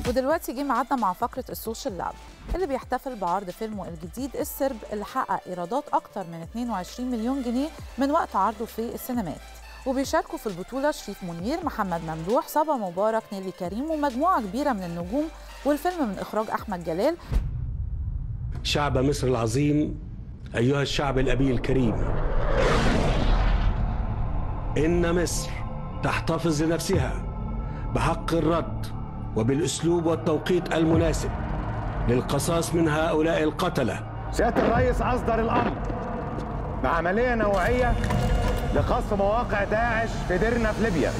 ودلوقتي جه ميعادنا مع فقرة السوشيال لاب اللي بيحتفل بعرض فيلمه الجديد السرب اللي حقق إيرادات أكتر من 22 مليون جنيه من وقت عرضه في السينمات وبيشاركوا في البطولة شريف منير محمد ممدوح صبا مبارك نيلي كريم ومجموعة كبيرة من النجوم والفيلم من إخراج أحمد جلال شعب مصر العظيم أيها الشعب الأبي الكريم إن مصر تحتفظ لنفسها بحق الرد وبالأسلوب والتوقيت المناسب للقصاص من هؤلاء القتلة سيادة الرئيس أصدر الأمر بعملية نوعية لقصف مواقع داعش في ديرنا في ليبيا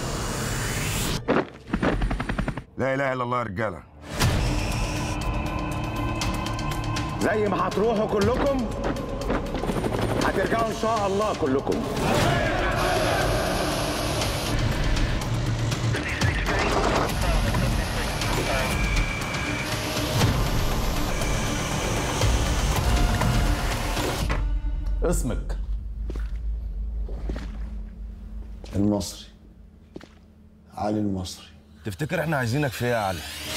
لا اله الا الله يا رجاله زي ما هتروحوا كلكم هترجعوا إن شاء الله كلكم اسمك المصري علي المصري تفتكر احنا عايزينك في ايه يا علي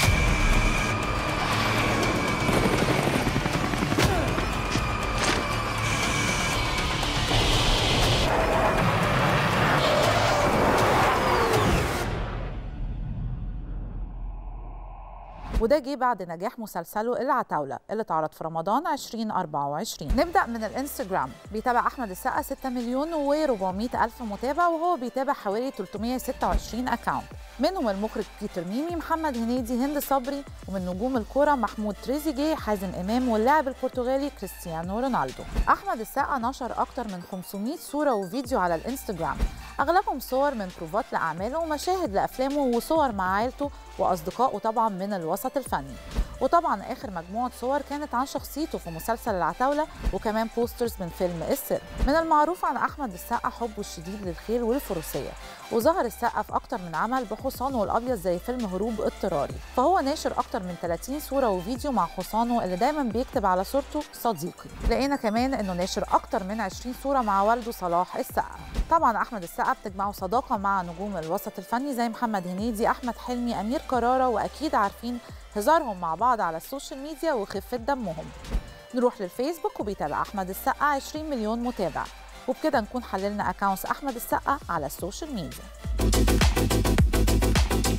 وده جه بعد نجاح مسلسله العتاولة اللي اتعرض في رمضان 2024 نبدأ من الانستجرام بيتابع أحمد السقا 6 مليون و400 ألف متابع وهو بيتابع حوالي 326 أكاونت منهم المخرج بيتر ميمي محمد هنيدي هند صبري ومن نجوم الكرة محمود تريزيجيه حازم إمام واللاعب البرتغالي كريستيانو رونالدو أحمد السقا نشر أكتر من 500 صورة وفيديو على الانستجرام أغلبهم صور من بروفات لأعماله ومشاهد لأفلامه وصور مع عائلته وأصدقائه طبعا من الوسط الفني وطبعا آخر مجموعة صور كانت عن شخصيته في مسلسل العتاولة وكمان بوسترز من فيلم السر من المعروف عن أحمد السقا حبه الشديد للخيل والفروسية وظهر السقا في أكتر من عمل بحصانه الأبيض زي فيلم هروب اضطراري فهو ناشر أكتر من 30 صورة وفيديو مع حصانه اللي دايما بيكتب على صورته صديقي لقينا كمان إنه ناشر أكتر من 20 صورة مع والده صلاح السقا طبعا أحمد السقا بتجمعه صداقة مع نجوم الوسط الفني زي محمد هنيدي أحمد حلمي أمير كرارة وأكيد عارفين هزارهم مع بعض على السوشيال ميديا وخفة دمهم نروح للفيسبوك وبيتابع أحمد السقا 20 مليون متابع وبكده نكون حللنا أكاونتس أحمد السقا على السوشيال ميديا